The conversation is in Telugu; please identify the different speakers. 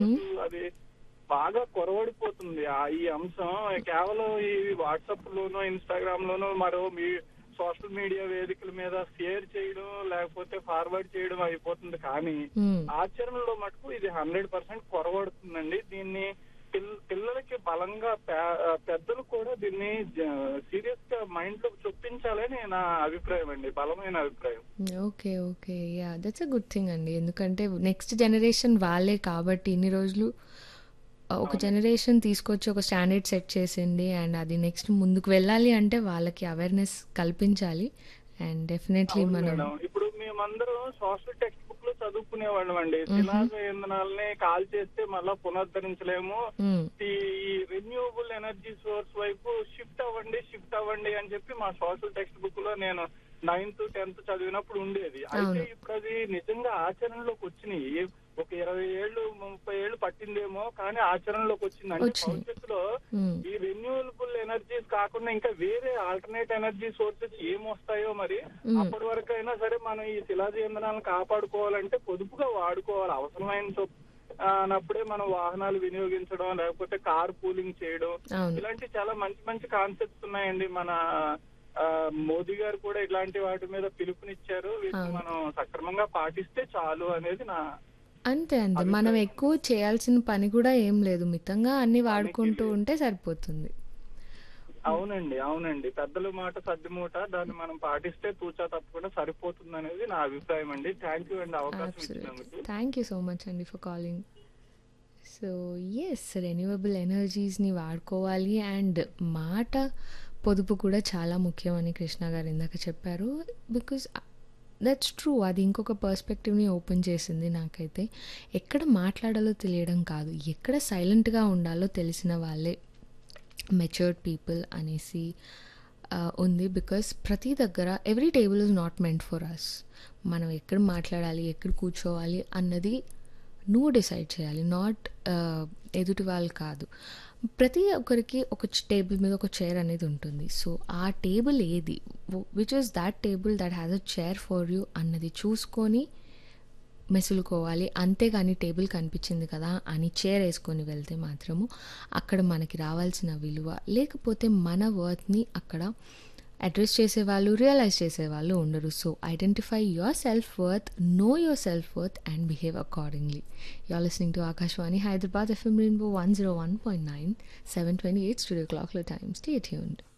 Speaker 1: అది బాగా కొరవడిపోతుంది ఆ ఈ అంశం కేవలం ఈ వాట్సాప్ లోనో ఇన్స్టాగ్రామ్ లోనో మరో మీ సోషల్ మీడియా వేదికల మీద షేర్ చేయడం లేకపోతే ఫార్వర్డ్ చేయడం అయిపోతుంది కానీ
Speaker 2: మ్మ్.
Speaker 1: ఆచరణలో మటుకు ఇది హండ్రెడ్ పర్సెంట్ కొరవడుతుందండి దీన్ని పిల్- పిల్లలకి బలంగా పే- పెద్దలు కూడా దీన్ని సీరియస్ గా మైండ్ లో చొప్పించాలని నా అభిప్రాయం అండి బలమైన అభిప్రాయం
Speaker 2: okay okay ya that's a good thing అండి ఎందుకంటే నెక్స్ట్ జనరేషన్ వాళ్ళే కాబట్టి ఇన్ని రోజులు ఆ, ఒక జనరేషన్ తీసుకొచ్చి ఒక స్టాండర్డ్ సెట్ చేసింది అండ్ అది నెక్స్ట్ ముందుకు వెళ్ళాలి అంటే వాళ్ళకి అవేర్నెస్ కల్పించాలి అండ్ డెఫినెట్లీ
Speaker 1: అవును
Speaker 2: మనం
Speaker 1: మేడం. ఇప్పుడు మేమందరం సోషల్ టెక్స్ట్ బుక్ లో చదువుకునేవాళ్ళం అండి శిలాజ ఇంధనాలని కాల్ చేస్తే మళ్ళా పునరుద్ధరించలేము
Speaker 2: మ్మ్.
Speaker 1: ఈ రెన్యూవబుల్ ఎనర్జీ సోర్స్ వైపు షిఫ్ట్ అవ్వండి షిఫ్ట్ అవ్వండి అని చెప్పి మా సోషల్ టెక్స్ట్ బుక్ లో నేను నైన్త్ టెన్త్ చదివినప్పుడు ఉండేది అయితే
Speaker 2: అవును.
Speaker 1: ఇప్పుడు అది నిజంగా ఆచరణలోకి వచ్చినాయి ఒక ఇరవై ఏళ్ళు ముప్పై ఏళ్ళు పట్టిందేమో కానీ ఆచరణలోకి వచ్చింది అంటే
Speaker 2: వచ్చినాయి.
Speaker 1: భవిష్యత్తులో
Speaker 2: మ్మ్.
Speaker 1: ఈ రెన్యూవబుల్ ఎనర్జీస్ కాకుండా ఇంకా వేరే ఆల్టర్నేట్ ఎనర్జీ సోర్సెస్ ఏమొస్తాయో మరి
Speaker 2: మ్మ్.
Speaker 1: అప్పటి వరకు అయినా సరే మనం ఈ శిలాజ ఇంధనాలను కాపాడుకోవాలంటే పొదుపుగా వాడుకోవాలి అవసరమైన చొప్- ఆ, అన్నప్పుడే మనం వాహనాలు వినియోగించడం లేకపోతే కార్ పూలింగ్ చేయడం
Speaker 2: అవును
Speaker 1: ఇలాంటి చాలా మంచి మంచి కాన్సెప్ట్స్ ఉన్నాయండి మన ఆ, మోదీ గారు కూడా ఇలాంటి వాటి మీద పిలుపునిచ్చారు వీటిని
Speaker 2: అవును.
Speaker 1: మనం సక్రమంగా పాటిస్తే చాలు అనేది నా
Speaker 2: అంతే అంతే మనం ఎక్కువ చేయాల్సిన పని కూడా ఏం లేదు మితంగా అన్ని వాడుకుంటూ
Speaker 1: లేదు.
Speaker 2: ఉంటే సరిపోతుంది
Speaker 1: అవునండి అవునండి పెద్దల మాట సర్దిమూట దాన్ని మనం పాటిస్తే తూచా తప్పకుండా సరిపోతుంది అనేది నా అభిప్రాయం అండి థ్యాంక్ యూ అండి అవకాశం ఇచ్చినందుకు
Speaker 2: థ్యాంక్ యూ సో మచ్ అండి for calling so yes renewable ఎనర్జీస్ని వాడుకోవాలి అండ్ మాట పొదుపు కూడా చాలా ముఖ్యమని కృష్ణ గారు ఇందాక చెప్పారు బికాజ్ దట్స్ ట్రూ అది ఇంకొక పర్స్పెక్టివ్ని ఓపెన్ చేసింది నాకైతే ఎక్కడ మాట్లాడాలో తెలియడం కాదు ఎక్కడ సైలెంట్గా ఉండాలో తెలిసిన వాళ్ళే మెచ్యూర్డ్ పీపుల్ అనేసి ఆ, ఉంది బికాస్ ప్రతి దగ్గర every table is not meant for us మనం ఎక్కడ మాట్లాడాలి ఎక్కడ కూర్చోవాలి అన్నది నువ్వు డిసైడ్ చేయాలి నాట్ ఎదుటి వాళ్ళు కాదు ప్రతి ఒక్కరికి ఒక టేబుల్ మీద ఒక చైర్ అనేది ఉంటుంది సో ఆ టేబుల్ ఏది which is that table that has a chair for you అన్నది చూసుకొని మెసులుకోవాలి అంతేగాని టేబుల్ కనిపించింది కదా అని చైర్ వేసుకొని వెళ్తే మాత్రము అక్కడ మనకి రావాల్సిన విలువ లేకపోతే మన వర్త్ని అక్కడ అడ్రస్ చేసేవాళ్ళు రియలైజ్ చేసేవాళ్ళు ఉండరు so identify your self worth know your self worth and behave accordingly you're listening to Akashvani Hyderabad FM rainbow one zero one point nine seven twenty eight studio క్లాక్లో టైమ్ స్టే ట్యూన్డ్